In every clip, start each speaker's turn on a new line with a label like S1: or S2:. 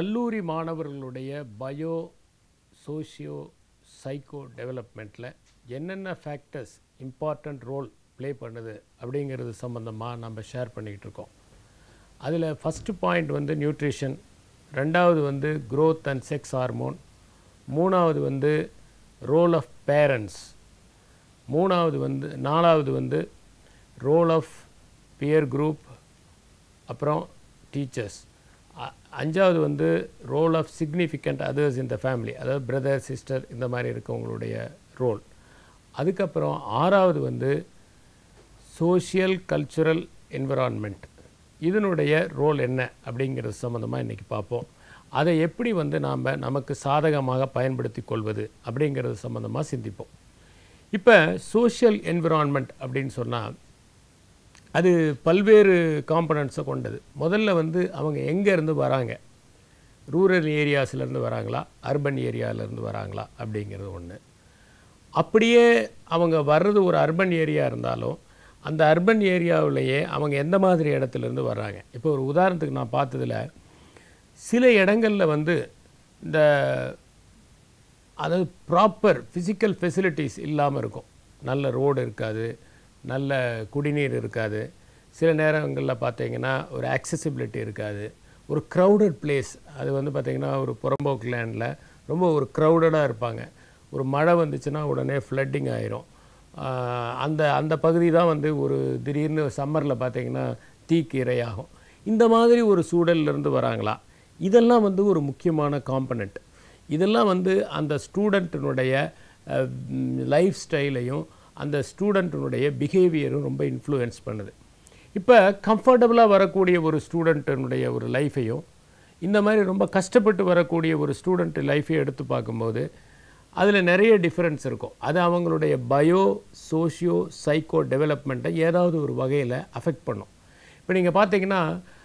S1: கல்லூரி மாணவர்களுடைய bio socio psycho டெவலப்மெண்ட்டில் என்னென்ன ஃபேக்டர்ஸ் இம்பார்ட்டண்ட் ரோல் ப்ளே பண்ணுது அப்படிங்கிறது சம்மந்தமாக நம்ம ஷேர் பண்ணிக்கிட்டு இருக்கோம் அதில் ஃபஸ்ட்டு பாயிண்ட் வந்து நியூட்ரிஷன் ரெண்டாவது வந்து growth அண்ட் செக்ஸ் ஹார்மோன் மூணாவது வந்து ரோல் ஆஃப் பேரண்ட்ஸ் மூணாவது வந்து நாலாவது வந்து ரோல் ஆஃப் பியர் குரூப் அப்புறம் டீச்சர்ஸ் அஞ்சாவது வந்து ரோல் ஆஃப் சிக்னிஃபிகண்ட் அதர்ஸ் இந்த ஃபேமிலி அதாவது பிரதர் சிஸ்டர் இந்த மாதிரி இருக்கவங்களுடைய ரோல் அதுக்கப்புறம் ஆறாவது வந்து சோஷியல் கல்ச்சுரல் என்விரான்மெண்ட் இதனுடைய ரோல் என்ன அப்படிங்கிறது சம்மந்தமாக இன்றைக்கி பார்ப்போம் அதை எப்படி வந்து நாம் நமக்கு சாதகமாக பயன்படுத்தி கொள்வது அப்படிங்கிறது சம்மந்தமாக சிந்திப்போம் இப்போ சோஷியல் என்விரான்மெண்ட் அப்படின்னு சொன்னால் அது பல்வேறு காம்பனண்ட்ஸை கொண்டது முதல்ல வந்து அவங்க எங்கேருந்து வராங்க ரூரல் ஏரியாஸ்லேருந்து வராங்களா அர்பன் ஏரியாவிலேருந்து வராங்களா அப்படிங்கிறது ஒன்று அப்படியே அவங்க வர்றது ஒரு அர்பன் ஏரியா இருந்தாலும் அந்த அர்பன் ஏரியாவிலேயே அவங்க எந்த மாதிரி இடத்துலேருந்து வர்றாங்க இப்போ ஒரு உதாரணத்துக்கு நான் பார்த்ததுல சில இடங்களில் வந்து இந்த அதாவது ப்ராப்பர் ஃபிசிக்கல் ஃபெசிலிட்டிஸ் இல்லாமல் இருக்கும் நல்ல ரோடு இருக்காது நல்ல குடிநீர் இருக்காது சில நேரங்களில் பார்த்தீங்கன்னா ஒரு accessibility இருக்காது ஒரு க்ரௌடட் பிளேஸ் அது வந்து பார்த்திங்கன்னா ஒரு புறம்போக்கு லேண்டில் ரொம்ப ஒரு க்ரௌடடாக இருப்பாங்க ஒரு மழை வந்துச்சுன்னா உடனே ஃப்ளட்டிங் ஆயிரும் ஆஹ் அந்த அந்த பகுதி தான் வந்து ஒரு திடீர்னு சம்மரில் பார்த்தீங்கன்னா தீக்கு இரையாகும் இந்த மாதிரி ஒரு சூழல்ல இருந்து வராங்களா இதெல்லாம் வந்து ஒரு முக்கியமான காம்பனண்ட் இதெல்லாம் வந்து அந்த ஸ்டூடெண்ட்டினுடைய லைஃப் ஸ்டைலையும் அந்த ஸ்டூடெண்ட்டினுடைய பிஹேவியரும் ரொம்ப இன்ஃப்ளூயன்ஸ் பண்ணுது இப்போ கம்ஃபர்டபுளாக வரக்கூடிய ஒரு ஸ்டூடெண்ட்டினுடைய ஒரு லைஃபையும் இந்த மாதிரி ரொம்ப கஷ்டப்பட்டு வரக்கூடிய ஒரு ஸ்டூடெண்ட் லைஃபையும் எடுத்து பார்க்கும்போது அதில் நிறைய டிஃப்ரென்ஸ் இருக்கும் அது அவங்களுடைய பயோ சோஷியோ சைக்கோ டெவலப்மெண்ட்டை ஏதாவது ஒரு வகையில் அஃபெக்ட் பண்ணும் இப்போ நீங்கள் பார்த்தீங்கன்னா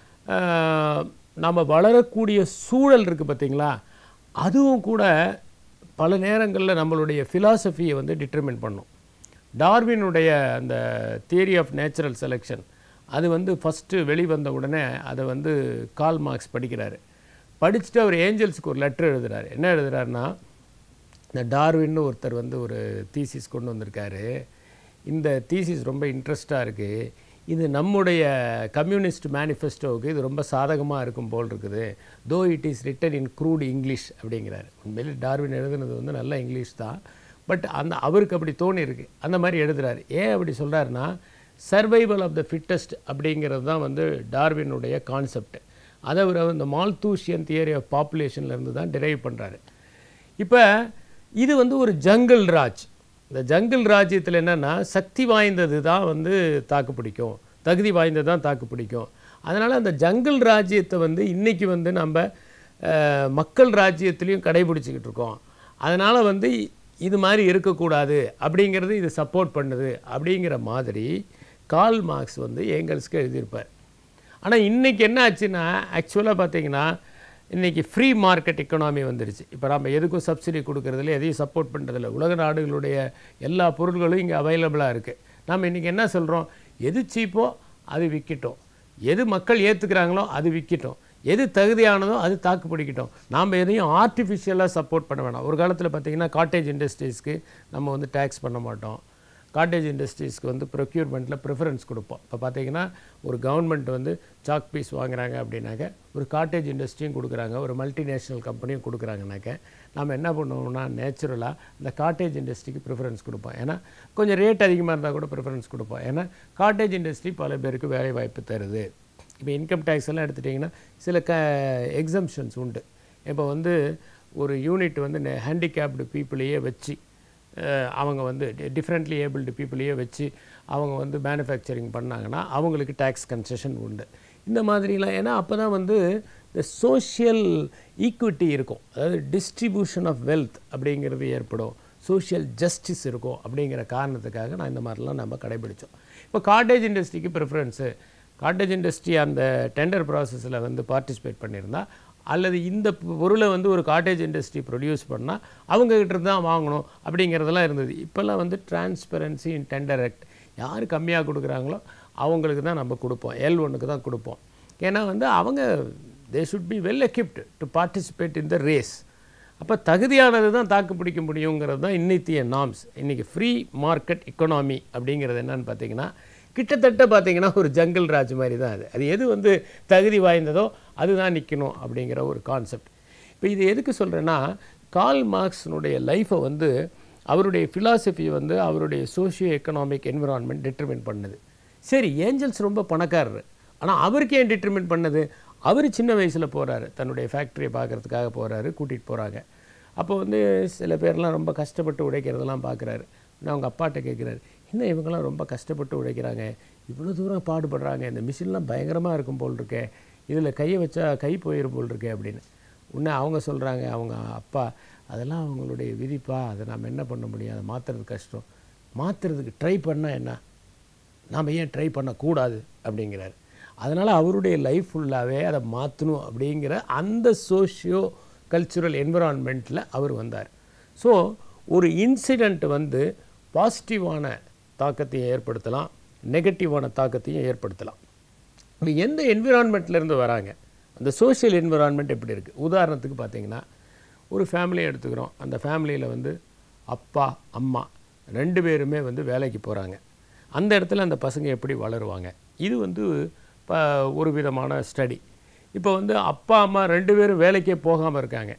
S1: நம்ம வளரக்கூடிய சூழல் இருக்குது பார்த்தீங்களா அதுவும் கூட பல நேரங்களில் நம்மளுடைய ஃபிலாசபியை வந்து டிட்டர்மின் பண்ணும் டார்வினுடைய அந்த தியரி ஆஃப் நேச்சுரல் செலெக்ஷன் அது வந்து ஃபஸ்ட்டு வெளிவந்த உடனே அதை வந்து கால் மார்க்ஸ் படிக்கிறாரு படிச்சுட்டு அவர் ஏஞ்சல்ஸுக்கு ஒரு லெட்டர் எழுதுறாரு என்ன எழுதுறாருன்னா இந்த டார்வின்னு ஒருத்தர் வந்து ஒரு தீசிஸ் கொண்டு வந்திருக்காரு இந்த தீசிஸ் ரொம்ப இன்ட்ரெஸ்டாக இருக்குது இது நம்முடைய கம்யூனிஸ்ட் மேனிஃபெஸ்டோவுக்கு இது ரொம்ப சாதகமாக இருக்கும் போல் இருக்குது though it is written in crude English அப்படிங்கிறாரு உண்மையில் டார்வின் எழுதுனது வந்து நல்ல இங்கிலீஷ் தான் பட் அந்த அவருக்கு அப்படி தோணி இருக்கு அந்த மாதிரி எழுதுறாரு ஏன் அப்படி சொல்கிறாருன்னா சர்வைவல் ஆஃப் த ஃபிட்டஸ்ட் அப்படிங்கிறது தான் வந்து டார்வினுடைய கான்செப்ட் அதை அவர் இந்த மால்தூஷியன் தியரி ஆஃப் பாப்புலேஷன்லேருந்து தான் டிரைவ் பண்ணுறாரு இப்போ இது வந்து ஒரு ஜங்கிள் ராஜ் இந்த ஜங்கிள் ராஜ்யத்தில் என்னென்னா சக்தி வாய்ந்தது தான் வந்து தாக்கு பிடிக்கும் தகுதி வாய்ந்தது தான் தாக்கு பிடிக்கும் அதனால் அந்த ஜங்கிள் ராஜ்யத்தை வந்து இன்றைக்கி வந்து நம்ம அஹ், மக்கள் ராஜ்யத்துலேயும் கடைபிடிச்சிக்கிட்டு இருக்கோம் அதனால் வந்து இது மாதிரி இருக்கக்கூடாது அப்படிங்கிறது இது சப்போர்ட் பண்ணுது அப்படிங்கிற மாதிரி கால் மார்க்ஸ் வந்து ஏங்கல்ஸ்க்கு எழுதியிருப்பார் ஆனால் இன்றைக்கி என்ன ஆச்சுன்னா ஆக்சுவலாக பார்த்தீங்கன்னா இன்றைக்கி ஃப்ரீ மார்க்கெட் எக்கனாமி வந்துருச்சு இப்போ நம்ம எதுக்கும் சப்சிடி கொடுக்கறதில்ல எதையும் சப்போர்ட் பண்ணுறதில்ல உலக நாடுகளுடைய எல்லா பொருட்களும் இங்கே அவைலபிளாக இருக்குது நம்ம இன்றைக்கி என்ன சொல்கிறோம் எது சீப்போ அது விற்கட்டும் எது மக்கள் ஏற்றுக்கிறாங்களோ அது விற்கட்டும் எது தகுதியானதோ அது தாக்கு பிடிக்கட்டும் நாம் எதையும் ஆர்டிஃபிஷியலாக சப்போர்ட் பண்ண வேணாம் ஒரு காலத்தில் பார்த்தீங்கன்னா காட்டேஜ் இண்டஸ்ட்ரீஸ்க்கு நம்ம வந்து டேக்ஸ் பண்ண மாட்டோம் காட்டேஜ் இண்டஸ்ட்ரீஸ்க்கு வந்து ப்ரொக்யூர்மெண்ட்டில் ப்ரிஃபரன்ஸ் கொடுப்போம் இப்போ பார்த்தீங்கன்னா ஒரு கவர்மெண்ட் வந்து சாக் பீஸ் வாங்குறாங்க அப்படின்னாக்க ஒரு காட்டேஜ் இண்டஸ்ட்ரியும் கொடுக்குறாங்க ஒரு மல்டிநேஷ்னல் கம்பெனியும் கொடுக்குறாங்கனாக்க நம்ம என்ன பண்ணுவோம்னா நேச்சுரலாக இந்த காட்டேஜ் இண்டஸ்ட்ரிக்கு ப்ரிஃபரன்ஸ் கொடுப்போம் ஏன்னா கொஞ்சம் ரேட் அதிகமாக இருந்தால் கூட ப்ரிஃபரன்ஸ் கொடுப்போம் ஏன்னா காட்டேஜ் இண்டஸ்ட்ரி பல பேருக்கு வேலை வாய்ப்பு தருது இப்போ இன்கம் டேக்ஸ் எல்லாம் எடுத்துட்டிங்கன்னா சில க எக்ஸம்ஷன்ஸ் உண்டு இப்போ வந்து ஒரு யூனிட் வந்து ஹேண்டிகேப்டு பீப்புளையே வச்சு அஹ், அவங்க வந்து டிஃப்ரெண்ட்லி ஏபிள்டு பீப்புளையே வச்சு அவங்க வந்து மேனுஃபேக்சரிங் பண்ணாங்கன்னா அவங்களுக்கு டேக்ஸ் கன்செஷன் உண்டு இந்த மாதிரிலாம் ஏன்னா அப்போ தான் வந்து இந்த சோஷியல் ஈக்விட்டி இருக்கும் அதாவது டிஸ்ட்ரிபியூஷன் ஆஃப் வெல்த் அப்படிங்கிறது ஏற்படும் சோஷியல் ஜஸ்டிஸ் இருக்கும் அப்படிங்கிற காரணத்துக்காக நான் இந்த மாதிரிலாம் நம்ம கடைபிடிச்சோம் இப்போ காட்டேஜ் இண்டஸ்ட்ரிக்கு ப்ரிஃபரன்ஸு காட்டேஜ் இண்டஸ்ட்ரி அந்த டெண்டர் ப்ராசஸில் வந்து பார்ட்டிசிபேட் பண்ணியிருந்தா அல்லது இந்த பொருளை வந்து ஒரு காட்டேஜ் இண்டஸ்ட்ரி ப்ரொடியூஸ் பண்ணால் அவங்ககிட்ட இருந்து தான் வாங்கணும் அப்படிங்கிறதெல்லாம் இருந்தது இப்போல்லாம் வந்து டிரான்ஸ்பரன்சி இன் டெண்டர் ஆக்ட் யார் கம்மியாக கொடுக்குறாங்களோ அவங்களுக்கு தான் நம்ம கொடுப்போம் எல் ஒன்றுக்கு தான் கொடுப்போம் ஏன்னா வந்து அவங்க they should be well equipped to participate in the race அப்போ தகுதியானது தான் தாக்கு பிடிக்க முடியுங்கிறது தான் இன்னைத்திய நாம்ஸ் இன்றைக்கி ஃப்ரீ மார்க்கெட் எக்கனாமி அப்படிங்கிறது என்னன்னு பார்த்தீங்கன்னா கிட்டத்தட்ட பார்த்தீங்கன்னா ஒரு ஜங்கிள் ராஜ் மாதிரி தான் அது அது எது வந்து தகுதி வாய்ந்ததோ அதுதான் நிற்கணும் அப்படிங்கிற ஒரு கான்செப்ட் இப்போ இது எதுக்கு சொல்கிறேன்னா கால் மார்க்ஸ்னுடைய லைஃப்பை வந்து அவருடைய philosophy வந்து அவருடைய சோஷியோ எக்கனாமிக் என்விரான்மெண்ட் டிட்டர்மின் பண்ணுது சரி ஏஞ்சல்ஸ் ரொம்ப பணக்காரர் ஆனால் அவருக்கு ஏன் டிட்டர்மின் பண்ணது அவர் சின்ன வயசில் போகிறாரு தன்னுடைய ஃபேக்ட்ரியை பார்க்கறதுக்காக போகிறாரு கூட்டிகிட்டு போகிறாங்க அப்போ வந்து சில பேர்லாம் ரொம்ப கஷ்டப்பட்டு உழைக்கிறதெல்லாம் பார்க்குறாரு நான் அவங்க அப்பாட்ட கேட்குறாரு என்ன இவங்கெல்லாம் ரொம்ப கஷ்டப்பட்டு உழைக்கிறாங்க இவ்வளோ தூரம் பாடுபடுறாங்க இந்த மிஷின்லாம் பயங்கரமாக இருக்கும் போல் இருக்கே இதில் கையை வச்சா கை போயிடும் போல் இருக்கே அப்படின்னு உடனே அவங்க சொல்கிறாங்க அவங்க அப்பா அதெல்லாம் அவங்களுடைய விதிப்பா அதை நாம் என்ன பண்ண முடியும் அதை மாற்றுறது கஷ்டம் மாற்றுறதுக்கு ட்ரை பண்ணால் என்ன நாம் ஏன் ட்ரை பண்ணக்கூடாது அப்படிங்கிறார் அதனால் அவருடைய லைஃப் ஃபுல்லாகவே அதை மாற்றணும் அப்படிங்கிற அந்த சோஷியோ கல்ச்சுரல் என்விரான்மெண்ட்டில் அவர் வந்தார் ஸோ ஒரு இன்சிடெண்ட் வந்து பாசிட்டிவான தாக்கத்தையும் ஏற்படுத்தலாம் நெகட்டிவான தாக்கத்தையும் ஏற்படுத்தலாம் இப்போ எந்த environmentல இருந்து வராங்க அந்த சோஷியல் என்விரான்மெண்ட் எப்படி இருக்குது உதாரணத்துக்கு பார்த்தீங்கன்னா ஒரு ஃபேமிலியை எடுத்துக்கிறோம் அந்த ஃபேமிலியில் வந்து அப்பா அம்மா ரெண்டு பேருமே வந்து வேலைக்கு போகிறாங்க அந்த இடத்துல அந்த பசங்க எப்படி வளருவாங்க இது வந்து இப்போ ஒரு விதமான ஸ்டடி இப்போ வந்து அப்பா அம்மா ரெண்டு பேரும் வேலைக்கே போகாமல் இருக்காங்க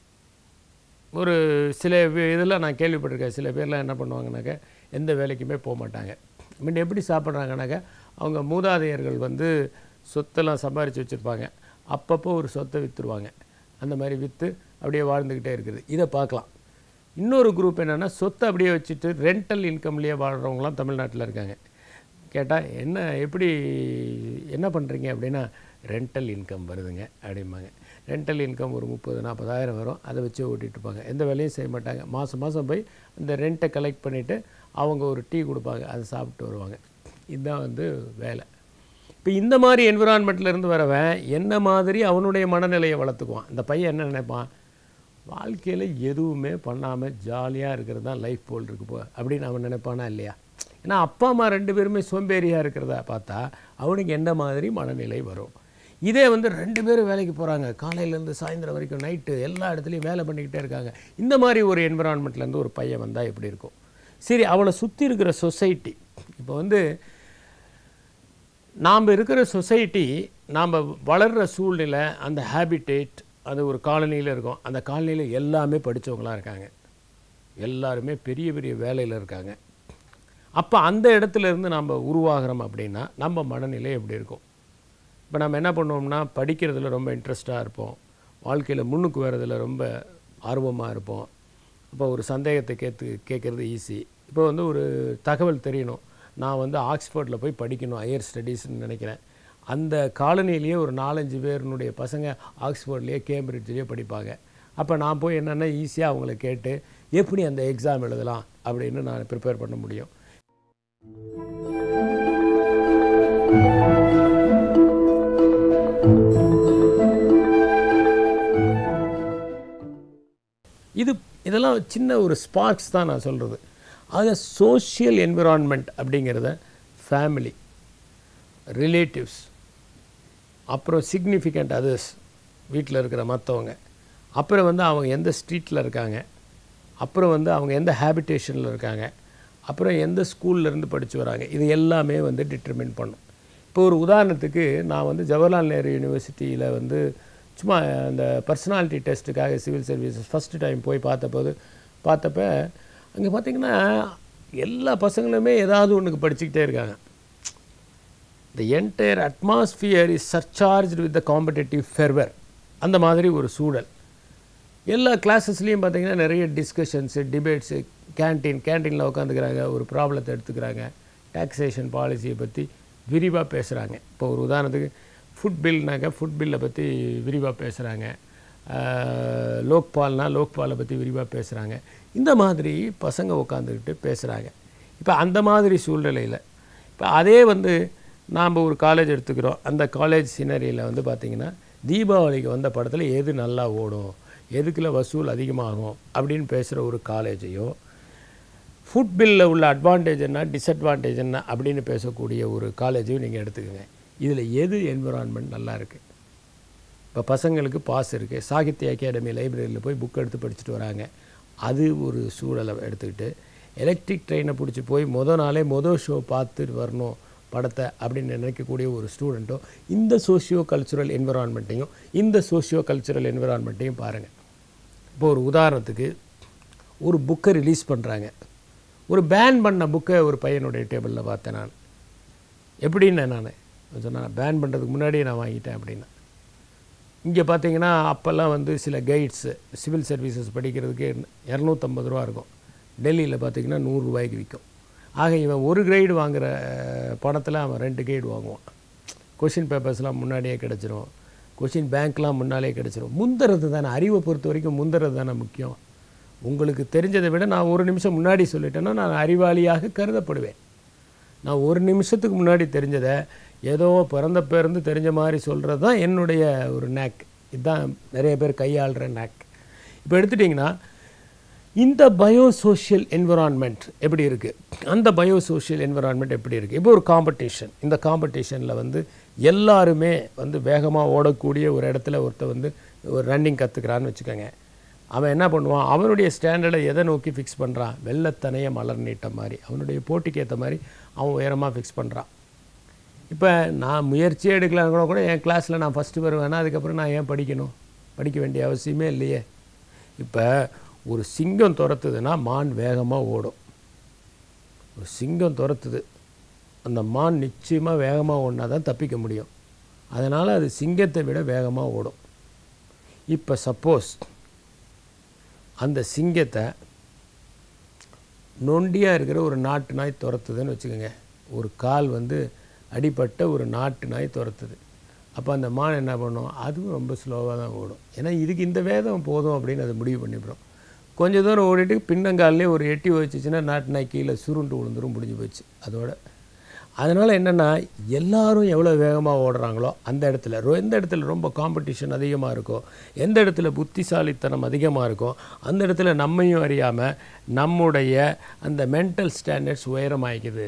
S1: ஒரு சில இதில் நான் கேள்விப்பட்டிருக்கேன் சில பேர்லாம் என்ன பண்ணுவாங்கனாக்கா எந்த வேலைக்குமே போக மாட்டாங்க முன்ன எப்படி சாப்பிட்றாங்கனாக்கா அவங்க மூதாதையர்கள் வந்து சொத்தெல்லாம் சம்பாரித்து வச்சுருப்பாங்க அப்பப்போ ஒரு சொத்தை விற்றுருவாங்க அந்த மாதிரி விற்று அப்படியே வாழ்ந்துக்கிட்டே இருக்குது இதை பார்க்கலாம் இன்னொரு குரூப் என்னென்னா சொத்தை அப்படியே வச்சுட்டு ரெண்டல் இன்கம்லேயே வாழ்கிறவங்களாம் தமிழ்நாட்டில் இருக்காங்க கேட்டால் என்ன எப்படி என்ன பண்ணுறீங்க அப்படின்னா ரெண்டல் இன்கம் வருதுங்க அப்படிம்பாங்க ரெண்டல் இன்கம் ஒரு முப்பது நாற்பதாயிரம் வரும் அதை வச்சு ஓட்டிட்டு இருப்பாங்க எந்த வேலையும் செய்ய மாட்டாங்க மாதம் மாதம் போய் அந்த ரெண்ட்டை கலெக்ட் பண்ணிவிட்டு அவங்க ஒரு டீ கொடுப்பாங்க அதை சாப்பிட்டு வருவாங்க இதுதான் வந்து வேலை இப்போ இந்த மாதிரி environmentல இருந்து வரவன் என்ன மாதிரி அவனுடைய மனநிலையை வளர்த்துக்குவான் இந்த பையன் என்ன நினைப்பான் வாழ்க்கையில் எதுவுமே பண்ணாமல் ஜாலியாக இருக்கிறது தான் லைஃப் போல் இருக்கு போ அப்படின்னு அவன் நினைப்பானா இல்லையா ஏன்னா அப்பா அம்மா ரெண்டு பேருமே சோம்பேறியாக இருக்கிறத பார்த்தா அவனுக்கு என்ன மாதிரி மனநிலை வரும் இதே வந்து ரெண்டு பேரும் வேலைக்கு போகிறாங்க காலையிலேருந்து சாயந்தரம் வரைக்கும் நைட்டு எல்லா இடத்துலையும் வேலை பண்ணிக்கிட்டே இருக்காங்க இந்த மாதிரி ஒரு என்விரான்மெண்ட்லேருந்து ஒரு பையன் வந்தால் எப்படி இருக்கும் சரி அவனை சுற்றி இருக்கிற சொசைட்டி இப்போ வந்து நாம் இருக்கிற சொசைட்டி நாம் வளர்கிற சூழ்நிலை அந்த ஹேபிடேட் அது ஒரு காலனியில் இருக்கும் அந்த காலனியில் எல்லாமே படித்தவங்களாம் இருக்காங்க எல்லாருமே பெரிய பெரிய வேலையில் இருக்காங்க அப்போ அந்த இடத்துல இருந்து நாம் உருவாகிறோம் அப்படின்னா நம்ம மனநிலை எப்படி இருக்கும் இப்போ நம்ம என்ன பண்ணுவோம்னா படிக்கிறதுல ரொம்ப இன்ட்ரெஸ்டாக இருப்போம் வாழ்க்கையில் முன்னுக்கு வர்றதுல ரொம்ப ஆர்வமாக இருப்போம் இப்போ ஒரு சந்தேகத்தை கேத்து கேட்குறது ஈஸி இப்போ வந்து ஒரு தகவல் தெரியணும் நான் வந்து ஆக்ஸ்ஃபோர்டில் போய் படிக்கணும் ஹையர் ஸ்டடீஸ்னு நினைக்கிறேன் அந்த காலனிலேயே ஒரு நாலஞ்சு பேருனுடைய பசங்க ஆக்ஸ்ஃபோர்ட்லேயே கேம்பிரிட்ஜ்லேயே படிப்பாங்க அப்போ நான் போய் என்னென்னா ஈஸியாக அவங்கள கேட்டு எப்படி அந்த எக்ஸாம் எழுதலாம் அப்படின்னு நான் ப்ரிப்பேர் பண்ண முடியும் இது இதெல்லாம் சின்ன ஒரு ஸ்பார்க்ஸ் தான் நான் சொல்கிறது ஆக சோஷியல் என்விரான்மெண்ட் அப்படிங்கிறத ஃபேமிலி ரிலேட்டிவ்ஸ் அப்புறம் சிக்னிஃபிகண்ட் அதர்ஸ் வீட்டில் இருக்கிற மற்றவங்க அப்புறம் வந்து அவங்க எந்த ஸ்ட்ரீட்டில் இருக்காங்க அப்புறம் வந்து அவங்க எந்த ஹேபிடேஷனில் இருக்காங்க அப்புறம் எந்த ஸ்கூல்ல இருந்து படித்து வராங்க இது எல்லாமே வந்து டிட்டர்மின் பண்ணும் இப்போ ஒரு உதாரணத்துக்கு நான் வந்து ஜவஹர்லால் நேரு யூனிவர்சிட்டியில் வந்து சும்மா அந்த பர்சனாலிட்டி டெஸ்ட்டுக்காக சிவில் சர்வீசஸ் ஃபஸ்ட்டு டைம் போய் பார்த்தபோது பார்த்தப்ப அங்கே பார்த்தீங்கன்னா எல்லா பசங்களுமே ஏதாவது ஒன்றுக்கு படிச்சுக்கிட்டே இருக்காங்க the entire atmosphere is surcharged with the competitive fervour அந்த மாதிரி ஒரு சூழல் எல்லா கிளாஸஸ்லேயும் பார்த்தீங்கன்னா நிறைய டிஸ்கஷன்ஸு டிபேட்ஸு கேன்டீன் கேன்டீனில் உட்காந்துக்கிறாங்க ஒரு ப்ராப்ளத்தை எடுத்துக்கிறாங்க டாக்ஸேஷன் பாலிசியை பற்றி விரிவாக பேசுகிறாங்க இப்போ ஒரு உதாரணத்துக்கு ஃபுட் பில்னாக்க ஃபுட் பில்லை பற்றி விரிவாக பேசுகிறாங்க லோக்பால்னா லோக்பாலை பற்றி விரிவாக பேசுகிறாங்க இந்த மாதிரி பசங்க உட்காந்துக்கிட்டு பேசுகிறாங்க இப்போ அந்த மாதிரி சூழ்நிலையில் இப்போ அதே வந்து நாம் ஒரு காலேஜ் எடுத்துக்கிறோம் அந்த காலேஜ் சினரியில் வந்து பார்த்திங்கன்னா தீபாவளிக்கு வந்த படத்தில் எது நல்லா ஓடும் எதுக்குள்ள வசூல் அதிகமாகும் அப்படின்னு பேசுகிற ஒரு காலேஜையோ ஃபுட் பில்லில் உள்ள அட்வான்டேஜ் என்ன டிஸ்அட்வான்டேஜ் என்ன அப்படின்னு பேசக்கூடிய ஒரு காலேஜையும் நீங்கள் எடுத்துக்கோங்க இதில் எது என்விரான்மெண்ட் நல்லா இருக்குது இப்போ பசங்களுக்கு பாஸ் இருக்குது சாகித்ய அகாடமி லைப்ரரியில் போய் புக் எடுத்து படிச்சுட்டு வராங்க அது ஒரு சூழலை எடுத்துக்கிட்டு எலக்ட்ரிக் ட்ரெயினை பிடிச்சி போய் முத நாளே மொதல் ஷோ பார்த்துட்டு வரணும் படத்தை அப்படின்னு நினைக்கக்கூடிய ஒரு ஸ்டூடெண்ட்டோ இந்த சோஷியோ கல்ச்சுரல் என்விரான்மெண்ட்டையும் இந்த சோஷியோ கல்ச்சுரல் என்விரான்மெண்ட்டையும் பாருங்கள் இப்போ ஒரு உதாரணத்துக்கு ஒரு புக்கை ரிலீஸ் பண்ணுறாங்க ஒரு பேன் பண்ண புக்கை ஒரு பையனுடைய டேபிளில் பார்த்தேன் நான் எப்படின்னு நான் சொன்னேன் பேன் பண்ணுறதுக்கு முன்னாடியே நான் வாங்கிட்டேன் அப்படின்னா இங்கே பார்த்தீங்கன்னா அப்போல்லாம் வந்து சில கைட்ஸு சிவில் சர்வீசஸ் படிக்கிறதுக்கு இரநூத்தம்பது ரூபா இருக்கும் டெல்லியில் பார்த்தீங்கன்னா நூறுரூவாய்க்கு விற்கும் ஆக இவன் ஒரு கிரைடு வாங்குகிற பணத்தில் அவன் ரெண்டு கைடு வாங்குவான் கொஷின் பேப்பர்ஸ்லாம் முன்னாடியே கிடச்சிரும் கொஷின் பேங்க்லாம் முன்னாலே கிடச்சிரும் முந்துறது தானே அறிவை பொறுத்த வரைக்கும் முந்துறது தானே முக்கியம் உங்களுக்கு தெரிஞ்சதை விட நான் ஒரு நிமிஷம் முன்னாடி சொல்லிட்டேன்னா நான் அறிவாளியாக கருதப்படுவேன் நான் ஒரு நிமிஷத்துக்கு முன்னாடி தெரிஞ்சதை ஏதோ பிறந்த பிறந்து தெரிஞ்ச மாதிரி சொல்கிறது தான் என்னுடைய ஒரு நேக் இதுதான் நிறைய பேர் கையாளுற நேக் இப்போ எடுத்துட்டிங்கன்னா இந்த பயோசோஷியல் என்விரான்மெண்ட் எப்படி இருக்குது அந்த பயோசோஷியல் என்விரான்மெண்ட் எப்படி இருக்குது இப்போ ஒரு காம்படிஷன் இந்த காம்படிஷனில் வந்து எல்லாருமே வந்து வேகமாக ஓடக்கூடிய ஒரு இடத்துல ஒருத்தர் வந்து ஒரு ரன்னிங் கற்றுக்கிறான்னு வச்சுக்கோங்க அவன் என்ன பண்ணுவான் அவனுடைய ஸ்டாண்டர்டை எதை நோக்கி ஃபிக்ஸ் பண்ணுறான் வெள்ளத்தனைய மலர் நீட்ட மாதிரி அவனுடைய போட்டிக்கு ஏற்ற மாதிரி அவன் உயரமாக ஃபிக்ஸ் பண்ணுறான் இப்போ நான் முயற்சியே எடுக்கலான்னு கூட கூட என் கிளாஸில் நான் ஃபஸ்ட்டு வருவேன்னா அதுக்கப்புறம் நான் ஏன் படிக்கணும் படிக்க வேண்டிய அவசியமே இல்லையே இப்போ ஒரு சிங்கம் துரத்துதுன்னா மான் வேகமாக ஓடும் ஒரு சிங்கம் துரத்துது அந்த மான் நிச்சயமாக வேகமாக ஓடினா தான் தப்பிக்க முடியும் அதனால் அது சிங்கத்தை விட வேகமாக ஓடும் இப்போ சப்போஸ் அந்த சிங்கத்தை நொண்டியாக இருக்கிற ஒரு நாட்டு நாய் துரத்துதுன்னு வச்சுக்கோங்க ஒரு கால் வந்து அடிப்பட்ட ஒரு நாட்டு நாய் துரத்துது அப்போ அந்த மான் என்ன பண்ணும் அதுவும் ரொம்ப ஸ்லோவாக தான் ஓடும் ஏன்னா இதுக்கு இந்த வேதம் போதும் அப்படின்னு அது முடிவு பண்ணிவிடும் கொஞ்ச தூரம் ஓடிட்டு பின்னங்கால்லே ஒரு எட்டி வச்சுச்சுன்னா நாட்டு நாய் கீழே சுருண்டு விழுந்துரும் முடிஞ்சு போச்சு அதோட அதனால் என்னென்னா எல்லாரும் எவ்வளோ வேகமாக ஓடுறாங்களோ அந்த இடத்துல ரொ எந்த இடத்துல ரொம்ப காம்படிஷன் அதிகமாக இருக்கோ எந்த இடத்துல புத்திசாலித்தனம் அதிகமாக இருக்கோ அந்த இடத்துல நம்மையும் அறியாமல் நம்முடைய அந்த மென்டல் ஸ்டாண்டர்ட்ஸ் உயரமாயிக்குது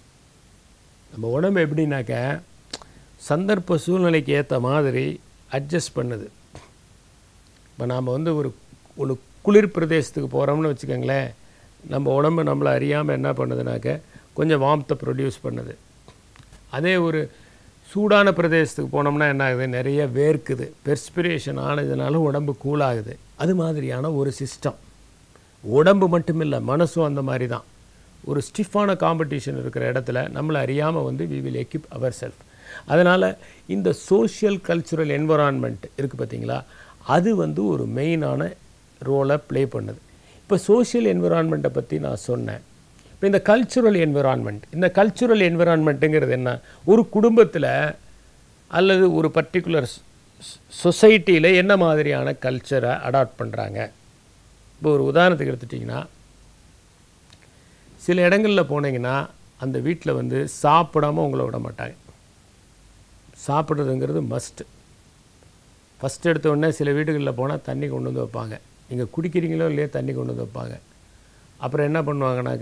S1: நம்ம உடம்பு எப்படின்னாக்க சந்தர்ப்ப சூழ்நிலைக்கு ஏற்ற மாதிரி அட்ஜஸ்ட் பண்ணுது இப்போ நாம் வந்து ஒரு ஒரு குளிர் பிரதேசத்துக்கு போகிறோம்னு வச்சுக்கோங்களேன் நம்ம உடம்பு நம்மளை அறியாமல் என்ன பண்ணுதுனாக்க கொஞ்சம் வார்ம்த்தை ப்ரொடியூஸ் பண்ணுது அதே ஒரு சூடான பிரதேசத்துக்கு போனோம்னா என்ன ஆகுது நிறைய வேர்க்குது பெர்ஸ்பிரேஷன் ஆனதுனால உடம்பு கூலாகுது அது மாதிரியான ஒரு சிஸ்டம் உடம்பு மட்டும் இல்லை மனசும் அந்த மாதிரி தான் ஒரு ஸ்டிஃபான காம்படிஷன் இருக்கிற இடத்துல நம்மளை அறியாமல் வந்து we will equip our self அதனால் இந்த சோஷியல் கல்ச்சுரல் என்வரான்மெண்ட் இருக்குது பார்த்தீங்களா அது வந்து ஒரு மெயினான ரோலை ப்ளே பண்ணுது இப்போ சோஷியல் என்விரான்மெண்ட்டை பற்றி நான் சொன்னேன் இப்போ இந்த கல்ச்சுரல் என்விரான்மெண்ட் இந்த கல்ச்சுரல் என்விரான்மெண்ட்டுங்கிறது என்ன ஒரு குடும்பத்தில் அல்லது ஒரு பர்டிகுலர் சொசைட்டியில் என்ன மாதிரியான கல்ச்சரை அடாப்ட் பண்ணுறாங்க இப்போ ஒரு உதாரணத்துக்கு எடுத்துட்டிங்கன்னா சில இடங்களில் போனீங்கன்னா அந்த வீட்டில் வந்து சாப்பிடாம உங்களை விட மாட்டாங்க சாப்பிட்றதுங்கிறது மஸ்ட்டு ஃபஸ்ட் எடுத்த உடனே சில வீடுகளில் போனால் தண்ணி கொண்டு வந்து வைப்பாங்க நீங்கள் குடிக்கிறீங்களோ இல்லையோ தண்ணி கொண்டு வந்து வைப்பாங்க அப்புறம் என்ன பண்ணுவாங்கனாக்க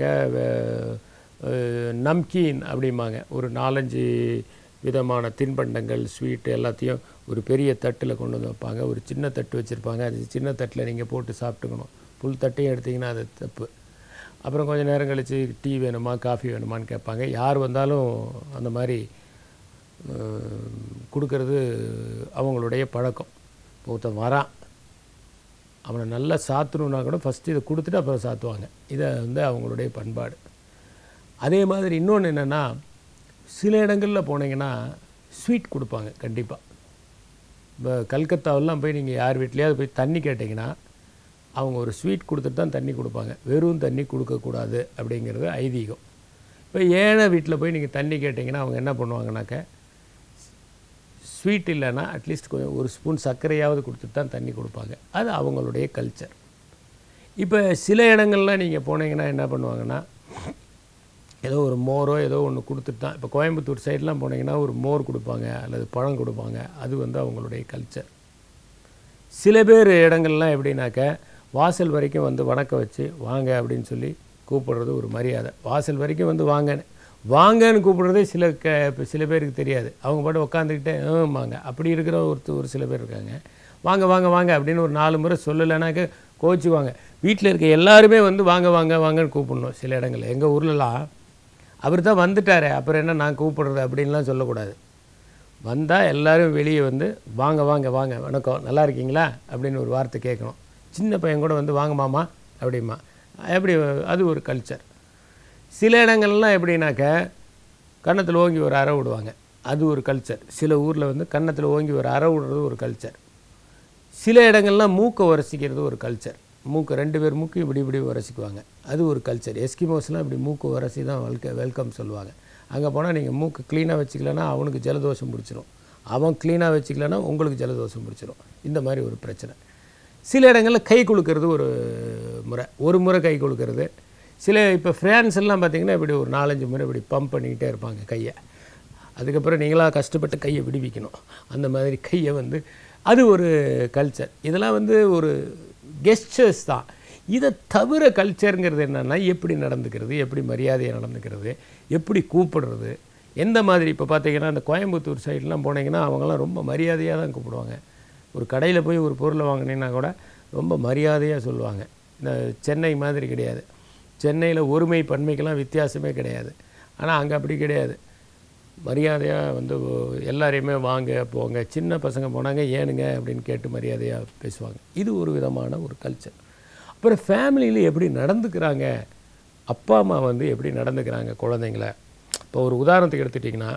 S1: நம்கீன் அப்படிம்பாங்க ஒரு நாலஞ்சு விதமான தின்பண்டங்கள் ஸ்வீட்டு எல்லாத்தையும் ஒரு பெரிய தட்டில் கொண்டு வந்து வைப்பாங்க ஒரு சின்ன தட்டு வச்சுருப்பாங்க அது சின்ன தட்டில் நீங்கள் போட்டு சாப்பிட்டுக்கணும் புல் தட்டையும் எடுத்திங்கன்னா அது தப்பு அப்புறம் கொஞ்சம் நேரம் கழித்து டீ வேணுமா காஃபி வேணுமான்னு கேட்பாங்க யார் வந்தாலும் அந்த மாதிரி கொடுக்கறது அவங்களுடைய பழக்கம் இப்போ ஒருத்தன் வரான் அவனை நல்லா சாத்தணுன்னா கூட ஃபஸ்ட்டு இதை கொடுத்துட்டு அப்புறம் சாத்துவாங்க இதை வந்து அவங்களுடைய பண்பாடு அதே மாதிரி இன்னொன்று என்னென்னா சில இடங்களில் போனீங்கன்னா ஸ்வீட் கொடுப்பாங்க கண்டிப்பாக இப்போ கல்கத்தாவெல்லாம் போய் நீங்கள் யார் வீட்லேயாவது போய் தண்ணி கேட்டிங்கன்னா அவங்க ஒரு ஸ்வீட் கொடுத்துட்டு தான் தண்ணி கொடுப்பாங்க வெறும் தண்ணி கொடுக்கக்கூடாது அப்படிங்கிறது ஐதீகம் இப்போ ஏழை வீட்டில் போய் நீங்கள் தண்ணி கேட்டிங்கன்னா அவங்க என்ன பண்ணுவாங்கனாக்க ஸ்வீட் இல்லைன்னா அட்லீஸ்ட் கொஞ்சம் ஒரு ஸ்பூன் சர்க்கரையாவது கொடுத்துட்டு தான் தண்ணி கொடுப்பாங்க அது அவங்களுடைய கல்ச்சர் இப்போ சில இடங்கள்லாம் நீங்கள் போனீங்கன்னா என்ன பண்ணுவாங்கன்னா ஏதோ ஒரு மோரோ ஏதோ ஒன்று கொடுத்துட்டு தான் இப்போ கோயம்புத்தூர் சைட்லாம் போனீங்கன்னா ஒரு மோர் கொடுப்பாங்க அல்லது பழம் கொடுப்பாங்க அது வந்து அவங்களுடைய கல்ச்சர் சில பேர் இடங்கள்லாம் எப்படின்னாக்க வாசல் வரைக்கும் வந்து வணக்கம் வச்சு வாங்க அப்படின்னு சொல்லி கூப்பிடுறது ஒரு மரியாதை வாசல் வரைக்கும் வந்து வாங்க வாங்கன்னு கூப்பிடுறதே சில க இப்ப சில பேருக்கு தெரியாது அவங்க பாட்டு உட்காந்துக்கிட்டே வாங்க அப்படி இருக்கிற ஒருத்தர் ஒரு சில பேர் இருக்காங்க வாங்க வாங்க வாங்க அப்படின்னு ஒரு நாலு முறை சொல்லலைனாக்க கோச்சுவாங்க வீட்டில் இருக்க எல்லாருமே வந்து வாங்க வாங்க வாங்கன்னு கூப்பிடணும் சில இடங்கள்ல எங்கள் ஊர்லலாம் அவர் தான் வந்துட்டாரே அப்புறம் என்ன நான் கூப்பிடுறது அப்படின்லாம் சொல்லக்கூடாது வந்தால் எல்லாரும் வெளியே வந்து வாங்க வாங்க வாங்க வணக்கம் நல்லா இருக்கீங்களா அப்படின்னு ஒரு வார்த்தை கேட்கணும் சின்ன பையன் கூட வந்து வாங்க மாமா அப்படிமா எப்படி அது ஒரு கல்ச்சர் சில இடங்கள்லாம் எப்படின்னாக்க கன்னத்தில் ஓங்கி ஒரு அறை விடுவாங்க அது ஒரு கல்ச்சர் சில ஊரில் வந்து கன்னத்தில் ஓங்கி ஒரு அறை விடுறது ஒரு கல்ச்சர் சில இடங்கள்லாம் மூக்கை உரசிக்கிறது ஒரு கல்ச்சர் மூக்கை ரெண்டு பேர் மூக்கு இப்படி இப்படி உரசிக்குவாங்க அது ஒரு கல்ச்சர் எஸ்கிமோஸ்லாம் இப்படி மூக்கு உரசி தான் வெல்க வெல்கம் சொல்லுவாங்க அங்கே போனால் நீங்கள் மூக்கு க்ளீனாக வச்சுக்கலன்னா அவனுக்கு ஜலதோஷம் பிடிச்சிரும் அவன் க்ளீனாக வச்சுக்கலன்னா உங்களுக்கு ஜலதோஷம் பிடிச்சிரும் இந்த மாதிரி ஒரு பிரச்சனை சில இடங்களில் கை குலுக்கிறது ஒரு முறை ஒரு முறை கை குலுக்கிறது சில இப்போ ஃப்ரான்ஸ் எல்லாம் பார்த்தீங்கன்னா இப்படி ஒரு நாலஞ்சு முறை இப்படி பம்ப் பண்ணிக்கிட்டே இருப்பாங்க கையை அதுக்கப்புறம் நீங்களாக கஷ்டப்பட்டு கையை விடுவிக்கணும் அந்த மாதிரி கையை வந்து அது ஒரு கல்ச்சர் இதெல்லாம் வந்து ஒரு கெஸ்டர்ஸ் தான் இதை தவிர கல்ச்சருங்கிறது என்னென்னா எப்படி நடந்துக்கிறது எப்படி மரியாதையாக நடந்துக்கிறது எப்படி கூப்பிடுறது எந்த மாதிரி இப்போ பார்த்தீங்கன்னா இந்த கோயம்புத்தூர் சைட்லாம் போனீங்கன்னா அவங்கெல்லாம் ரொம்ப மரியாதையாக தான் கூப்பிடுவாங்க ஒரு கடையில் போய் ஒரு பொருளை வாங்கினீங்கன்னா கூட ரொம்ப மரியாதையாக சொல்லுவாங்க இந்த சென்னை மாதிரி கிடையாது சென்னையில் ஒருமை பன்மைக்கெல்லாம் வித்தியாசமே கிடையாது ஆனால் அங்கே அப்படி கிடையாது மரியாதையாக வந்து எல்லாரையுமே வாங்க போங்க சின்ன பசங்க போனாங்க ஏனுங்க அப்படின்னு கேட்டு மரியாதையாக பேசுவாங்க இது ஒரு விதமான ஒரு கல்ச்சர் அப்புறம் ஃபேமிலியில் எப்படி நடந்துக்கிறாங்க அப்பா அம்மா வந்து எப்படி நடந்துக்கிறாங்க குழந்தைங்கள இப்போ ஒரு உதாரணத்துக்கு எடுத்துட்டிங்கன்னா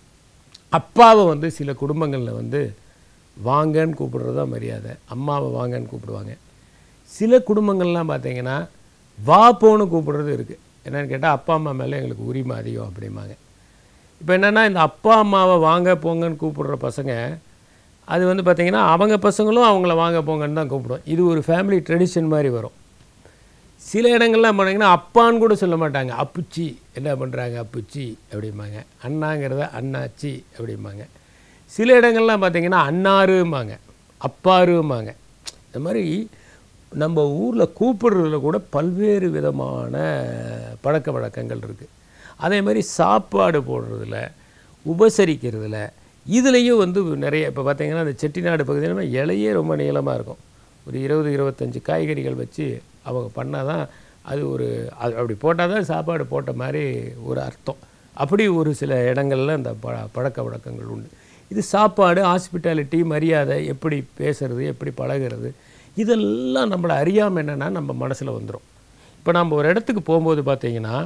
S1: அப்பாவை வந்து சில குடும்பங்களில் வந்து வாங்கன்னு கூப்பிடுறது தான் மரியாதை அம்மாவை வாங்கன்னு கூப்பிடுவாங்க சில குடும்பங்கள்லாம் பார்த்தீங்கன்னா வா போன்னு கூப்பிடுறது இருக்குது என்னன்னு கேட்டால் அப்பா அம்மா மேலே எங்களுக்கு உரிமை அதிகம் அப்படிம்பாங்க இப்போ என்னென்னா இந்த அப்பா அம்மாவை வாங்க போங்கன்னு கூப்பிடுற பசங்க அது வந்து பார்த்திங்கன்னா அவங்க பசங்களும் அவங்கள வாங்க போங்கன்னு தான் கூப்பிடும் இது ஒரு ஃபேமிலி ட்ரெடிஷன் மாதிரி வரும் சில இடங்கள்லாம் போனீங்கன்னா அப்பான்னு கூட சொல்ல மாட்டாங்க அப்புச்சி என்ன பண்ணுறாங்க அப்புச்சி அப்படிம்பாங்க அண்ணாங்கிறத அண்ணாச்சி அப்படிம்பாங்க சில இடங்கள்லாம் பார்த்தீங்கன்னா அண்ணாரும்பாங்க அப்பாரும்பாங்க இந்த மாதிரி நம்ம ஊரில் கூப்பிடுறதுல கூட பல்வேறு விதமான பழக்க வழக்கங்கள் இருக்குது அதே மாதிரி சாப்பாடு போடுறதுல உபசரிக்கிறதுல இதுலேயும் வந்து நிறைய இப்போ பார்த்தீங்கன்னா இந்த செட்டிநாடு பகுதியில் இலையே ரொம்ப நீளமாக இருக்கும் ஒரு இருபது இருபத்தஞ்சி காய்கறிகள் வச்சு அவங்க பண்ணால் தான் அது ஒரு அது அப்படி போட்டால் தான் சாப்பாடு போட்ட மாதிரி ஒரு அர்த்தம் அப்படி ஒரு சில இடங்கள்ல இந்த ப பழக்க வழக்கங்கள் உண்டு இது சாப்பாடு ஹாஸ்பிட்டாலிட்டி மரியாதை எப்படி பேசுறது எப்படி பழகுறது இதெல்லாம் நம்மளை அறியாமல் என்னென்னா நம்ம மனசில் வந்துடும் இப்போ நம்ம ஒரு இடத்துக்கு போகும்போது பார்த்தீங்கன்னா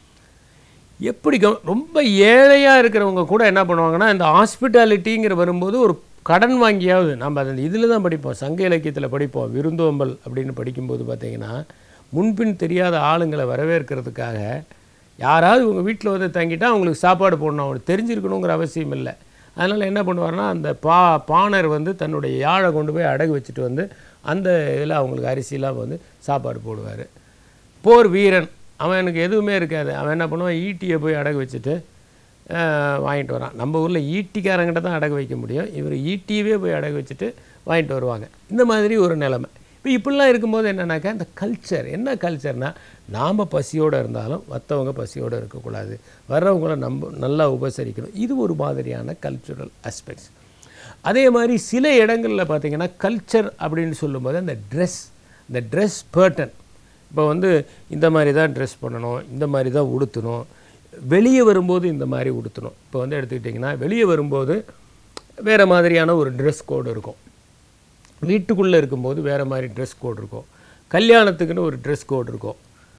S1: எப்படி கவ- ரொம்ப ஏழையாக இருக்கிறவங்க கூட என்ன பண்ணுவாங்கன்னா இந்த ஹாஸ்பிட்டாலிட்டிங்கிற வரும்போது ஒரு கடன் வாங்கியாவது நம்ம அந்த இதில் தான் படிப்போம் சங்க இலக்கியத்தில் படிப்போம் விருந்தோம்பல் அப்படின்னு படிக்கும்போது பார்த்தீங்கன்னா முன்பின் தெரியாத ஆளுங்களை வரவேற்கிறதுக்காக யாராவது உங்கள் வீட்டில் வந்து தங்கிட்டா அவங்களுக்கு சாப்பாடு போடணும் அவங்களுக்கு தெரிஞ்சிருக்கணுங்கிற அவசியம் இல்லை அதனால் என்ன பண்ணுவார்னா அந்த பா பாணர் வந்து தன்னுடைய யாழை கொண்டு போய் அடகு வச்சுட்டு வந்து அந்த இதில் அவங்களுக்கு அரிசிலாம் வந்து சாப்பாடு போடுவார் போர் வீரன் அவன் எனக்கு எதுவுமே இருக்காது அவன் என்ன பண்ணுவான் ஈட்டியை போய் அடகு வச்சுட்டு ஆஹ், வாங்கிட்டு வரான் நம்ம ஊரில் ஈட்டிக்காரங்கிட்ட தான் அடகு வைக்க முடியும் இவர் ஈட்டியவே போய் அடகு வச்சுட்டு வாங்கிட்டு வருவாங்க இந்த மாதிரி ஒரு நிலைமை இப்போ இப்படிலாம் இருக்கும்போது என்னன்னாக்கா இந்த கல்ச்சர் என்ன கல்ச்சர்னால் நாம் பசியோடு இருந்தாலும் மற்றவங்க பசியோடு இருக்கக்கூடாது வர்றவங்கள நம்ம நல்லா உபசரிக்கணும் இது ஒரு மாதிரியான கல்ச்சுரல் aspects அதே மாதிரி சில இடங்களில் பார்த்தீங்கன்னா கல்ச்சர் அப்படின்னு சொல்லும்போது அந்த ட்ரெஸ் இந்த ட்ரெஸ் பேர்டன் இப்போ வந்து இந்த மாதிரி தான் ட்ரெஸ் பண்ணணும் இந்த மாதிரி தான் உடுத்தணும் வெளியே வரும்போது இந்த மாதிரி உடுத்தணும் இப்போ வந்து எடுத்துக்கிட்டிங்கன்னா வெளியே வரும்போது வேறு மாதிரியான ஒரு ட்ரெஸ் கோடு இருக்கும் வீட்டுக்குள்ளே இருக்கும்போது வேறு மாதிரி ட்ரெஸ் கோட் இருக்கும் கல்யாணத்துக்குன்னு ஒரு ட்ரெஸ் கோட் இருக்கும்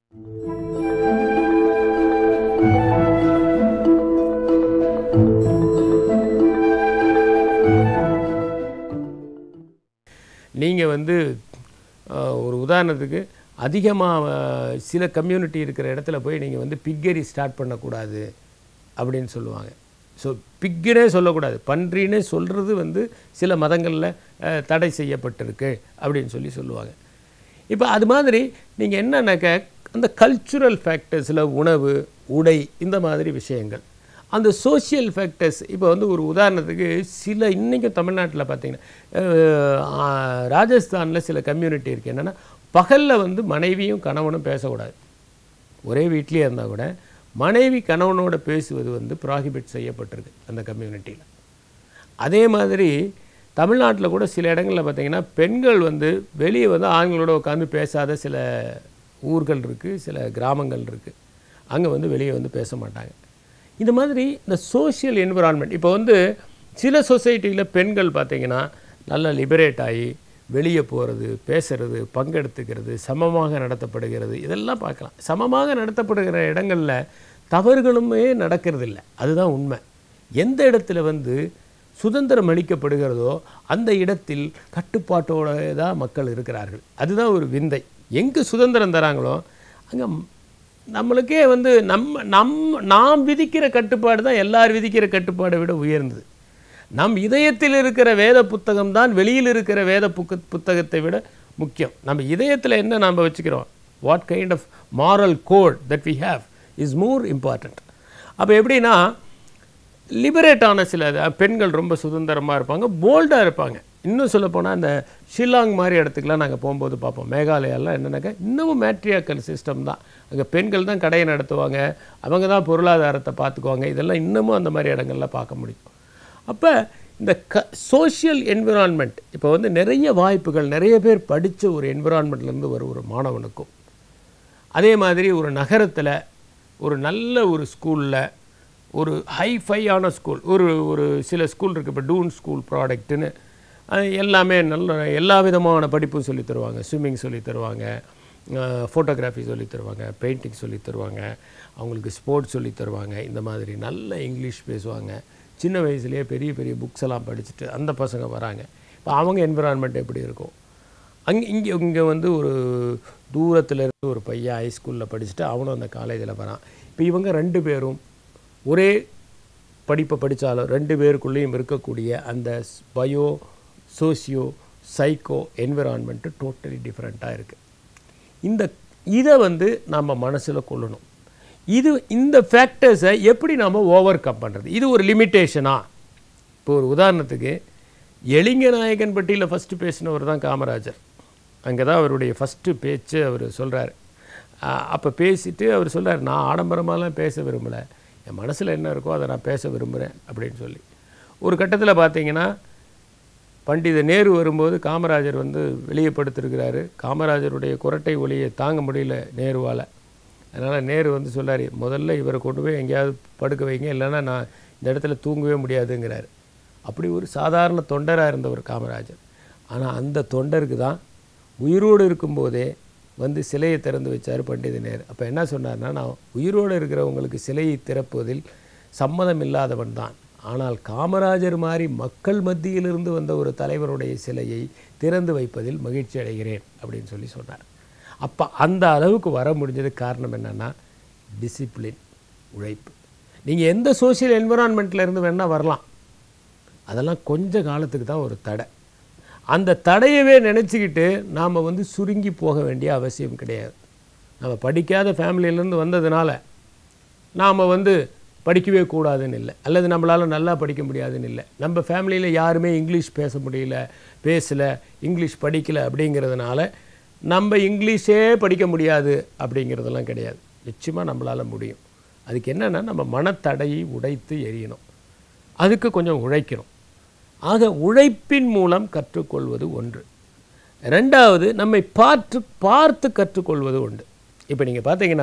S1: நீங்கள் வந்து அஹ், ஒரு உதாரணத்துக்கு அதிகமாக சில கம்யூனிட்டி இருக்கிற இடத்துல போய் நீங்கள் வந்து பிக்கரி ஸ்டார்ட் பண்ணக்கூடாது அப்படின்னு சொல்லுவாங்க ஸோ பிக்குனே சொல்லக்கூடாது பன்றினே சொல்கிறது வந்து சில மதங்களில் அஹ், தடை செய்யப்பட்டிருக்கு அப்படின்னு சொல்லி சொல்லுவாங்க இப்போ அது மாதிரி நீங்கள் என்னன்னாக்க அந்த கல்ச்சுரல் ஃபேக்டர்ஸில் உணவு உடை இந்த மாதிரி விஷயங்கள் அந்த சோஷியல் ஃபேக்டர்ஸ் இப்போ வந்து ஒரு உதாரணத்துக்கு சில இன்றைக்கும் தமிழ்நாட்டில் பார்த்தீங்கன்னா ராஜஸ்தானில் சில கம்யூனிட்டி இருக்குது என்னென்னா பகலில் வந்து மனைவியும் கணவனும் பேசக்கூடாது ஒரே வீட்லேயே இருந்தால் கூட மனைவி கணவனோட பேசுவது வந்து ப்ராஹிபிட் செய்யப்பட்டிருக்கு அந்த கம்யூனிட்டியில் அதே மாதிரி தமிழ்நாட்டில் கூட சில இடங்களில் பார்த்தீங்கன்னா பெண்கள் வந்து வெளியே வந்து ஆண்களோட உட்காந்து பேசாத சில ஊர்கள் இருக்குது சில கிராமங்கள் இருக்குது அங்கே வந்து வெளியே வந்து பேச மாட்டாங்க இந்த மாதிரி இந்த சோஷியல் என்விரான்மெண்ட் இப்போ வந்து சில சொசைட்டியில் பெண்கள் பார்த்தீங்கன்னா நல்லா லிபரேட் ஆகி வெளியே போகிறது பேசுறது பங்கெடுத்துக்கிறது சமமாக நடத்தப்படுகிறது இதெல்லாம் பார்க்கலாம் சமமாக நடத்தப்படுகிற இடங்களில் தவறுகளுமே நடக்கிறது இல்லை அதுதான் உண்மை எந்த இடத்துல வந்து சுதந்திரம் அளிக்கப்படுகிறதோ அந்த இடத்தில் கட்டுப்பாட்டோட தான் மக்கள் இருக்கிறார்கள் அதுதான் ஒரு விந்தை எங்கே சுதந்திரம் தராங்களோ அங்கே நம்மளுக்கே வந்து நம்ம நம் நாம் விதிக்கிற கட்டுப்பாடு தான் எல்லார் விதிக்கிற கட்டுப்பாடை விட உயர்ந்தது நம் இதயத்தில் இருக்கிற வேத புத்தகம் தான் வெளியில் இருக்கிற வேத புக்க புத்தகத்தை விட முக்கியம் நம்ம இதயத்தில் என்ன நாம் வச்சுக்கிறோம் what kind of moral code that we have is more important அப்போ எப்படின்னா லிபரேட் ஆன சில அஹ், பெண்கள் ரொம்ப சுதந்திரமாக இருப்பாங்க போல்டாக இருப்பாங்க இன்னும் சொல்லப்போனால் இந்த ஷில்லாங் மாதிரி இடத்துக்குலாம் நாங்கள் போகும்போது பார்ப்போம் மேகாலயாலாம் என்னன்னாக்கா இன்னமும் மேட்ரியாக்கல் சிஸ்டம் தான் அங்கே பெண்கள் தான் கடையை நடத்துவாங்க அவங்க தான் பொருளாதாரத்தை பார்த்துக்குவாங்க இதெல்லாம் இன்னமும் அந்த மாதிரி இடங்கள்ல பார்க்க முடியும் அப்போ இந்த க சோஷியல் என்விரான்மெண்ட் இப்போ வந்து நிறைய வாய்ப்புகள் நிறைய பேர் படித்த ஒரு என்விரான்மெண்ட்லேருந்து வர ஒரு மாணவனுக்கும் அதே மாதிரி ஒரு நகரத்தில் ஒரு நல்ல ஒரு ஸ்கூலில் ஒரு ஹைஃபையான ஸ்கூல் ஒரு ஒரு சில ஸ்கூல் இருக்குது இப்போ டூன் ஸ்கூல் ப்ராடக்ட்டுன்னு எல்லாமே நல்ல எல்லா விதமான படிப்பும் சொல்லித் தருவாங்க ஸ்விம்மிங் சொல்லித் தருவாங்க ஃபோட்டோகிராஃபி சொல்லித் தருவாங்க பெயிண்டிங் சொல்லித் தருவாங்க அவங்களுக்கு ஸ்போர்ட்ஸ் சொல்லித் தருவாங்க இந்த மாதிரி நல்ல இங்கிலீஷ் பேசுவாங்க சின்ன வயசுலேயே பெரிய பெரிய புக்ஸ் எல்லாம் படிச்சுட்டு அந்த பசங்க வராங்க இப்போ அவங்க என்விரான்மெண்ட் எப்படி இருக்கும் அங்கே இங்கே இங்கே வந்து ஒரு தூரத்துல இருந்து ஒரு பையன் ஹைஸ்கூலில் படிச்சுட்டு அவனும் அந்த காலேஜில் வரான் இப்போ இவங்க ரெண்டு பேரும் ஒரே படிப்பை படித்தாலும் ரெண்டு பேருக்குள்ளேயும் இருக்கக்கூடிய அந்த bio socio psycho environment totally டிஃப்ரெண்ட்டாக இருக்குது இந்த இதை வந்து நம்ம மனசில் கொள்ளணும் இது இந்த ஃபேக்டர்ஸை எப்படி நாம் ஓவர் கம் பண்ணுறது இது ஒரு லிமிட்டேஷனா இப்போ ஒரு உதாரணத்துக்கு எளிங்க நாயக்கன்பட்டியில் ஃபஸ்ட்டு பேசினவர் தான் காமராஜர் அங்கே தான் அவருடைய ஃபஸ்ட்டு பேச்சு அவர் சொல்கிறார் அப்போ பேசிட்டு அவர் சொல்றார் நான் ஆடம்பரமாலாம் பேச விரும்பலை என் மனசில் என்ன இருக்கோ அதை நான் பேச விரும்புகிறேன் அப்படின்னு சொல்லி ஒரு கட்டத்தில் பார்த்தீங்கன்னா பண்டித நேரு வரும்போது காமராஜர் வந்து வெளியே படுத்திருக்கிறாரு காமராஜருடைய குரட்டை ஒளியை தாங்க முடியல நேருவால் அதனால் நேரு வந்து சொல்லார் முதல்ல இவரை கொண்டு போய் எங்கேயாவது படுக்க வைங்க இல்லைன்னா நான் இந்த இடத்துல தூங்கவே முடியாதுங்கிறார் அப்படி ஒரு சாதாரண தொண்டராக இருந்தவர் காமராஜர் ஆனால் அந்த தொண்டருக்கு தான் உயிரோடு இருக்கும்போதே வந்து சிலையை திறந்து வச்சார் பண்டித நேரு அப்போ என்ன சொன்னார்னா நான் உயிரோடு இருக்கிறவங்களுக்கு சிலையை திறப்பதில் சம்மதம் இல்லாதவன் தான் ஆனால் காமராஜர் மாதிரி மக்கள் மத்தியிலிருந்து வந்த ஒரு தலைவருடைய சிலையை திறந்து வைப்பதில் மகிழ்ச்சி அடைகிறேன் அப்படின்னு சொல்லி சொன்னார் அப்போ அந்த அளவுக்கு வர முடிஞ்சது காரணம் என்னென்னா டிசிப்ளின் உழைப்பு நீங்கள் எந்த சோஷியல் என்விரான்மெண்ட்டில் இருந்து வேணால் வரலாம் அதெல்லாம் கொஞ்ச காலத்துக்கு தான் ஒரு தடை அந்த தடையவே நினச்சிக்கிட்டு நாம் வந்து சுருங்கி போக வேண்டிய அவசியம் கிடையாது நம்ம படிக்காத ஃபேமிலியிலேருந்து வந்ததுனால நாம் வந்து படிக்கவே கூடாதுன்னு இல்லை அல்லது நம்மளால் நல்லா படிக்க முடியாதுன்னு இல்லை நம்ம ஃபேமிலியில் யாருமே இங்கிலீஷ் பேச முடியல பேசலை இங்கிலீஷ் படிக்கலை அப்படிங்கிறதுனால நம்ம இங்கிலீஷே படிக்க முடியாது அப்படிங்கிறதெல்லாம் கிடையாது நிச்சயமாக நம்மளால் முடியும் அதுக்கு என்னென்னா நம்ம மனத்தடையை உடைத்து எரியணும் அதுக்கு கொஞ்சம் உழைக்கணும் ஆக உழைப்பின் மூலம் கற்றுக்கொள்வது ஒன்று ரெண்டாவது நம்மை பார்த்து பார்த்து கற்றுக்கொள்வது உண்டு இப்போ நீங்கள் பார்த்தீங்கன்னா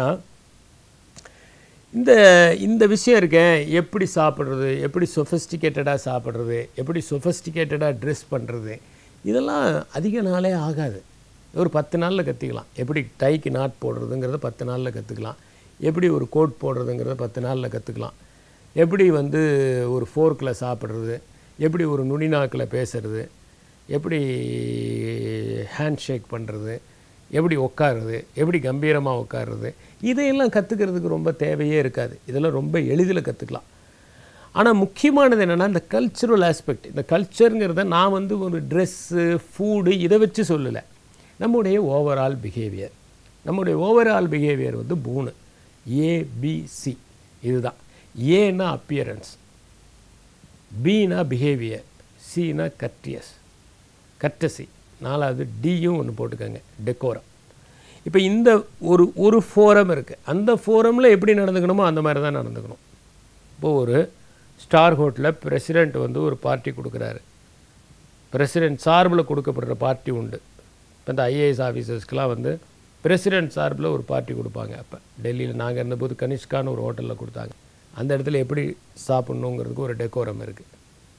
S1: இந்த இந்த விஷயம் இருக்கேன் எப்படி சாப்பிட்றது எப்படி சொஃபஸ்டிகேட்டடாக சாப்பிட்றது எப்படி சொஃபஸ்டிகேட்டடாக ட்ரெஸ் பண்ணுறது இதெல்லாம் அதிக நாளே ஆகாது ஒரு பத்து நாளில் கற்றுக்கலாம் எப்படி டைக்கு நாட் போடுறதுங்கிறத பத்து நாளில் கற்றுக்கலாம் எப்படி ஒரு கோட் போடுறதுங்கிறத பத்து நாளில் கற்றுக்கலாம் எப்படி வந்து ஒரு ஃபோர்க்கில் சாப்பிட்றது எப்படி ஒரு நுனிநாக்கில் பேசுறது எப்படி ஹேண்ட் ஷேக் பண்ணுறது எப்படி உட்காருறது எப்படி கம்பீரமாக உட்காருறது இதையெல்லாம் கற்றுக்கிறதுக்கு ரொம்ப தேவையே இருக்காது இதெல்லாம் ரொம்ப எளிதில் கற்றுக்கலாம் ஆனால் முக்கியமானது என்னென்னா இந்த கல்ச்சுரல் ஆஸ்பெக்ட் இந்த கல்ச்சருங்கிறத நான் வந்து ஒரு ட்ரெஸ்ஸு ஃபுட்டு இதை வச்சு சொல்லலை நம்முடைய ஓவரால் பிஹேவியர் நம்முடைய ஓவரால் பிஹேவியர் வந்து மூணு ஏபிசி இதுதான் ஏன்னா அப்பியரன்ஸ் பீனா பிஹேவியர் சினா கர்டியஸ் கர்டசி நாலாவது டியும் ஒன்று போட்டுக்கோங்க டெக்கோரம் இப்போ இந்த ஒரு ஒரு ஃபோரம் இருக்குது அந்த ஃபோரமில் எப்படி நடந்துக்கணுமோ அந்த மாதிரி தான் நடந்துக்கணும் இப்போ ஒரு ஸ்டார் ஹோட்டலில் பிரசிடெண்ட் வந்து ஒரு பார்ட்டி கொடுக்குறாரு பிரசிடெண்ட் சார்பில் கொடுக்கப்படுற பார்ட்டி உண்டு இப்போ இந்த ஐஏஎஸ் ஆஃபீஸர்ஸ்க்கெலாம் வந்து பிரசிடெண்ட் சார்பில் ஒரு பார்ட்டி கொடுப்பாங்க அப்போ டெல்லியில் நாங்கள் இருந்தபோது கனிஷ்கான்னு ஒரு ஹோட்டலில் கொடுத்தாங்க அந்த இடத்துல எப்படி சாப்பிட்ணுங்கிறதுக்கு ஒரு டெக்கோரம் இருக்குது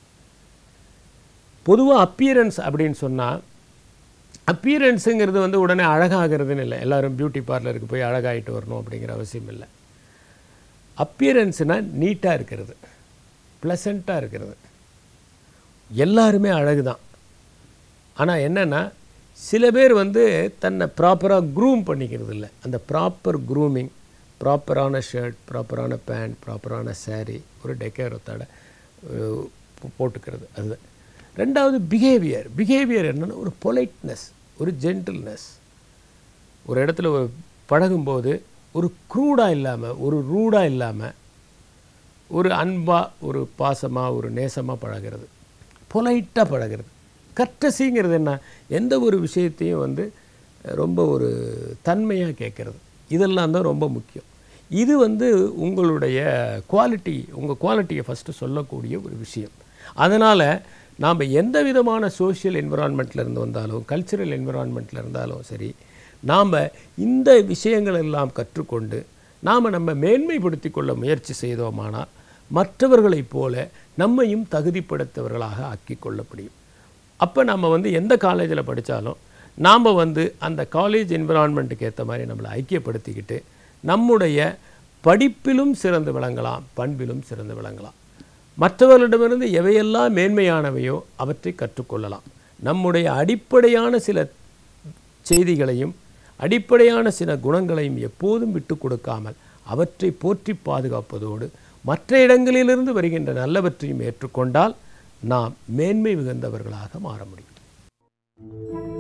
S1: பொதுவாக அப்பியரன்ஸ் அப்படின்னு சொன்னால் அப்பியரன்ஸுங்கிறது வந்து உடனே அழகாகிறதுன்னு இல்லை எல்லாரும் பியூட்டி பார்லருக்கு போய் அழகாயிட்டு வரணும் அப்படிங்கிற அவசியம் இல்லை அப்பியரன்ஸ்னால் நீட்டாக இருக்கிறது ப்ளசண்ட்டாக இருக்கிறது எல்லாருமே அழகு தான் ஆனால் என்னென்னா சில பேர் வந்து தன்னை ப்ராப்பராக க்ரூம் பண்ணிக்கிறது இல்லை அந்த ப்ராப்பர் க்ரூமிங் ப்ராப்பரான ஷர்ட் ப்ராப்பரான பேண்ட் ப்ராப்பரான saree ஒரு டெக்கேரத்தோட போட்டுக்கிறது அது ரெண்டாவது பிஹேவியர் பிஹேவியர் என்னென்னா ஒரு பொலைட்னஸ் ஒரு ஜென்டில்னஸ் ஒரு இடத்துல ஒரு பழகும்போது ஒரு க்ரூடாக இல்லாமல் ஒரு ரூடாக இல்லாமல் ஒரு அன்பாக ஒரு பாசமாக ஒரு நேசமாக பழகிறது பொலைட்டாக பழகிறது கர்டசிங்கிறது என்ன எந்த ஒரு விஷயத்தையும் வந்து ரொம்ப ஒரு தன்மையாக கேட்குறது இதெல்லாம் தான் ரொம்ப முக்கியம் இது வந்து உங்களுடைய குவாலிட்டி உங்கள் குவாலிட்டியை ஃபஸ்ட்டு சொல்லக்கூடிய ஒரு விஷயம் அதனால் நாம் எந்த விதமான சோஷியல் என்விரான்மெண்ட்டில் இருந்து வந்தாலும் கல்ச்சுரல் என்விரான்மெண்ட்டில் இருந்தாலும் சரி நாம் இந்த விஷயங்கள் எல்லாம் கற்றுக்கொண்டு நாம் நம்ம மேன்மைப்படுத்தி கொள்ள முயற்சி செய்தோமானால் மற்றவர்களைப் போல நம்மையும் தகுதிப்படுத்தவர்களாக ஆக்கி கொள்ள முடியும் அப்போ நம்ம வந்து எந்த காலேஜில் படித்தாலும் நாம் வந்து அந்த காலேஜ் என்விரான்மெண்ட்டுக்கு ஏற்ற மாதிரி நம்மளை ஐக்கியப்படுத்திக்கிட்டு நம்முடைய படிப்பிலும் சிறந்து விளங்கலாம் பண்பிலும் சிறந்து விளங்கலாம் மற்றவர்களிடமிருந்து எவையெல்லாம் மேன்மையானவையோ அவற்றை கற்றுக்கொள்ளலாம் நம்முடைய அடிப்படையான சில செய்திகளையும் அடிப்படையான சில குணங்களையும் எப்போதும் விட்டு கொடுக்காமல் அவற்றை போற்றி பாதுகாப்பதோடு மற்ற இடங்களிலிருந்து வருகின்ற நல்லவற்றையும் ஏற்றுக்கொண்டால் நாம் மேன்மை மிகுந்தவர்களாக மாற முடியும்